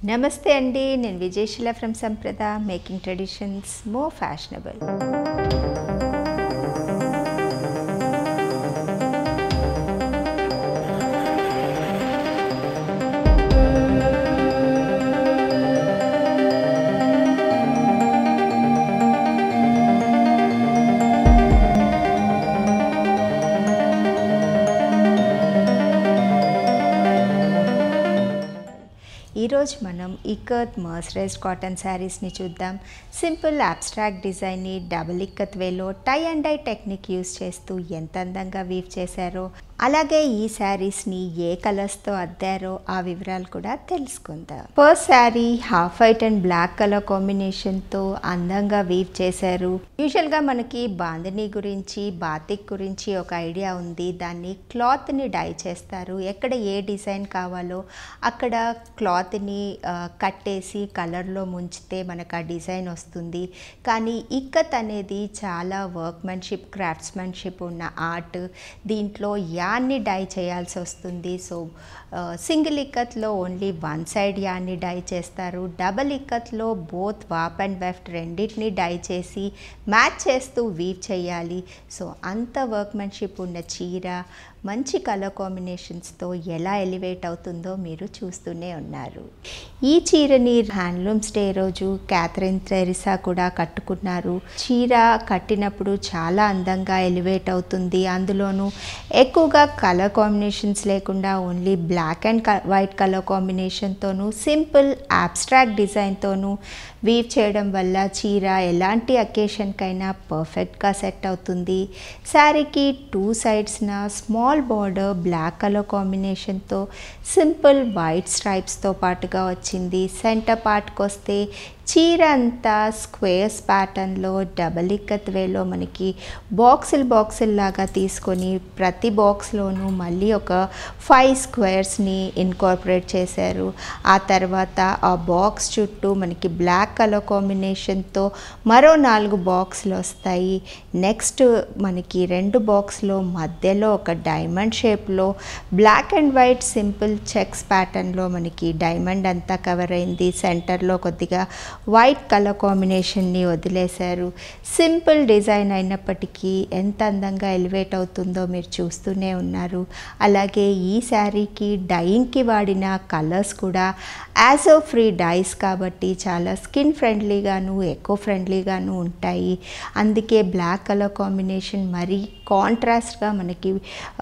నమస్తే అండి నేను Vijayasila from Samprada making traditions more fashionable ఈరోజు మనం ఇక్కత్ మర్సరైజ్డ్ కాటన్ శారీస్ని చూద్దాం సింపుల్ అబ్స్ట్రాక్ట్ డిజైన్ని డబుల్ ఇక్కత్ వేలో tie and dye technique use చేస్తూ ఎంత అందంగా వీవ్ చేశారో అలాగే ఈ శారీస్ని ఏ కలర్స్తో అద్దారో ఆ వివరాలు కూడా తెలుసుకుందాం first sari half white and black colour కాంబినేషన్తో అందంగా వీవ్ చేశారు యూజువల్గా మనకి బాందిని గురించి బాతిక్ గురించి ఒక ఐడియా ఉంది దాన్ని క్లాత్ని డై చేస్తారు ఎక్కడ ఏ డిజైన్ కావాలో అక్కడ క్లాత్ని కట్టేసి కలర్లో ముంచితే మనకు ఆ డిజైన్ వస్తుంది కానీ ఇక్కత్ అనేది చాలా వర్క్మెన్షిప్ క్రాఫ్ట్స్మెన్షిప్ ఉన్న ఆర్ట్ దీంట్లో యాన్ని డై చేయాల్సి వస్తుంది సో సింగిల్ ఇక్కత్లో ఓన్లీ వన్ సైడ్ యాన్ని డై చేస్తారు డబల్ ఇక్కత్లో బోత్ వాప్ అండ్ వెఫ్ట్ రెండింటిని డై చేసి మ్యాచ్ చేస్తూ వీవ్ చేయాలి సో అంత వర్క్మెన్షిప్ ఉన్న చీర మంచి కలర్ కాంబినేషన్స్తో ఎలా ఎలివేట్ అవుతుందో మీరు చూస్తూనే ఉన్నారు ఈ చీరని హ్యాండ్లూమ్స్ డే రోజు క్యాథరిన్ తెరిసా కూడా కట్టుకున్నారు చీర కట్టినప్పుడు చాలా అందంగా ఎలివేట్ అవుతుంది అందులోనూ ఎక్కువగా కలర్ కాంబినేషన్స్ లేకుండా only black and white colour కాంబినేషన్తోనూ సింపుల్ అబ్స్ట్రాక్ట్ డిజైన్తోనూ వీవ్ చేయడం వల్ల చీర ఎలాంటి అకేషన్కైనా పర్ఫెక్ట్గా సెట్ అవుతుంది శారీకి టూ సైడ్స్న స్మాల్ బార్డర్ బ్లాక్ కలర్ కాంబినేషన్తో సింపుల్ వైట్ స్ట్రైప్స్తో పాటుగా వచ్చింది సెంటర్ పార్ట్కి వస్తే చీర అంతా స్క్వేర్స్ ప్యాటర్న్లో డబల్ ఇక్కత్ వేలో మనకి బాక్సులు బాక్సులు లాగా తీసుకొని ప్రతి బాక్స్లోనూ మళ్ళీ ఒక ఫైవ్ స్క్వేర్స్ని ఇన్కార్పొరేట్ చేశారు ఆ తర్వాత ఆ బాక్స్ చుట్టూ మనకి బ్లాక్ కలర్ కాంబినేషన్తో మరో నాలుగు బాక్స్లు వస్తాయి నెక్స్ట్ మనకి రెండు బాక్స్లో మధ్యలో ఒక డైమండ్ షేప్లో black and white simple checks ప్యాటర్న్లో మనకి డైమండ్ అంతా కవర్ అయింది సెంటర్లో కొద్దిగా వైట్ కలర్ కాంబినేషన్ని వదిలేశారు సింపుల్ డిజైన్ అయినప్పటికీ ఎంత అందంగా ఎలివేట్ అవుతుందో మీరు చూస్తూనే ఉన్నారు అలాగే ఈ శారీకి డైయింగ్కి వాడిన కలర్స్ కూడా యాజో ఫ్రీ డైస్ కాబట్టి చాలా స్కిన్ ఫ్రెండ్లీగాను ఎకో ఫ్రెండ్లీగాను ఉంటాయి అందుకే బ్లాక్ కలర్ కాంబినేషన్ మరీ కాంట్రాస్ట్గా మనకి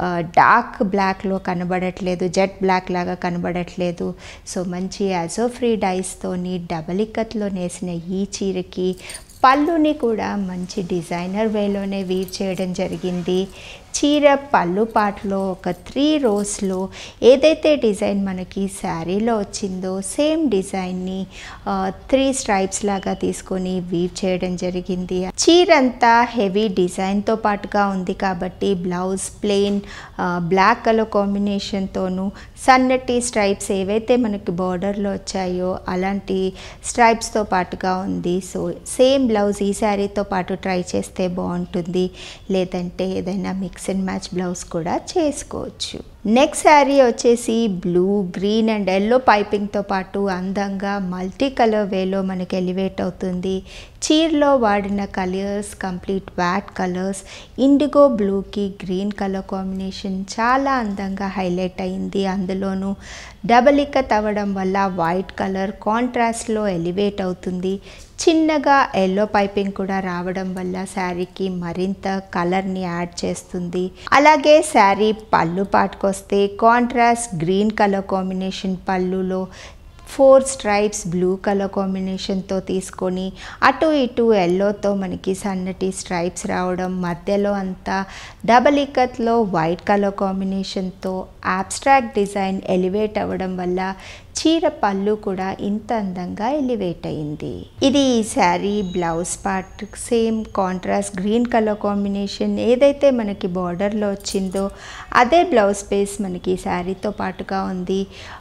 డార్క్ బ్లాక్లో కనబడట్లేదు జెట్ బ్లాక్ లాగా కనబడట్లేదు సో మంచి యాజో ఫ్రీ డైస్తోని డబల్ ఇక్కత్లో నేసిన ఈ చీరకి పళ్ళుని కూడా మంచి డిజైనర్ వేలోనే వీవ్ చేయడం జరిగింది చీర పళ్ళు పాటలో ఒక త్రీ రోస్లో ఏదైతే డిజైన్ మనకి శారీలో వచ్చిందో సేమ్ డిజైన్ని త్రీ స్ట్రైప్స్ లాగా తీసుకొని వీవ్ చేయడం జరిగింది చీర అంతా హెవీ డిజైన్తో పాటుగా ఉంది కాబట్టి బ్లౌజ్ ప్లెయిన్ బ్లాక్ కలర్ కాంబినేషన్తోనూ సన్నటి స్ట్రైప్స్ ఏవైతే మనకి బార్డర్లో వచ్చాయో అలాంటి స్ట్రైప్స్తో పాటుగా ఉంది సో సేమ్ బ్లౌజ్ ఈ శారీతో పాటు ట్రై చేస్తే బాగుంటుంది లేదంటే ఏదైనా మిక్స్ అండ్ మ్యాచ్ బ్లౌజ్ కూడా చేసుకోవచ్చు నెక్స్ట్ శారీ వచ్చేసి బ్లూ గ్రీన్ అండ్ ఎల్లో పైపింగ్తో పాటు అందంగా మల్టీ కలర్ వేలో మనకి ఎలివేట్ అవుతుంది చీరలో వాడిన colours complete vat colours indigo బ్లూకి గ్రీన్ కలర్ కాంబినేషన్ చాలా అందంగా హైలైట్ అయింది అందులోనూ డబల్ ఇక్కత్ అవ్వడం వల్ల వైట్ కలర్ కాంట్రాస్ట్లో ఎలివేట్ అవుతుంది చిన్నగా ఎల్లో పైపింగ్ కూడా రావడం వల్ల శారీకి మరింత కలర్ని యాడ్ చేస్తుంది అలాగే శారీ పళ్ళు పాటుకొస్తే కాంట్రాస్ట్ గ్రీన్ కలర్ కాంబినేషన్ పళ్ళులో ఫోర్ స్ట్రైప్స్ బ్లూ కలర్ కాంబినేషన్తో తీసుకొని అటు ఇటు ఎల్లోతో మనకి సన్నటి స్ట్రైప్స్ రావడం మధ్యలో అంతా డబల్ ఇక్కత్లో వైట్ కలర్ కాంబినేషన్తో అబ్స్ట్రాక్ట్ డిజైన్ ఎలివేట్ అవ్వడం వల్ల చీర పళ్ళు కూడా ఇంత అందంగా ఎలివేట్ అయింది ఇది ఈ sari blouse part same contrast green colour combination ఏదైతే మనకి బార్డర్లో వచ్చిందో అదే బ్లౌజ్ పీస్ మనకి శారీతో పాటుగా ఉంది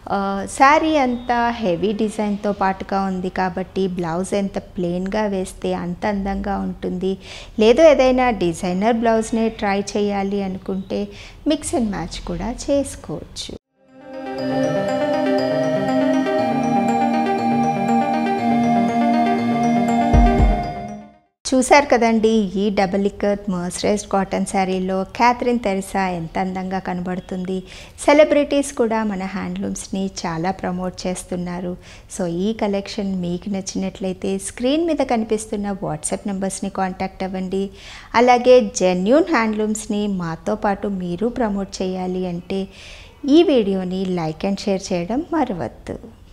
శారీ అంతా హెవీ డిజైన్తో పాటుగా ఉంది కాబట్టి బ్లౌజ్ ఎంత ప్లెయిన్గా వేస్తే అంత అందంగా ఉంటుంది లేదు ఏదైనా డిజైనర్ బ్లౌజ్నే ట్రై చేయాలి అనుకుంటే మిక్స్ అండ్ మ్యాచ్ కూడా చేసుకోవచ్చు చూశారు కదండి ఈ డబుల్ ఇక్కత్ మర్సరైజ్డ్ కాటన్ శారీలో క్యాథరిన్ తెరిసా ఎంత అందంగా కనబడుతుంది సెలబ్రిటీస్ కూడా మన హ్యాండ్లూమ్స్ని చాలా ప్రమోట్ చేస్తున్నారు సో ఈ కలెక్షన్ మీకు నచ్చినట్లయితే స్క్రీన్ మీద కనిపిస్తున్న వాట్సాప్ నెంబర్స్ని కాంటాక్ట్ అవ్వండి అలాగే జెన్యూన్ హ్యాండ్లూమ్స్ని మాతో పాటు మీరు ప్రమోట్ చేయాలి అంటే ఈ వీడియోని లైక్ అండ్ షేర్ చేయడం మరవద్దు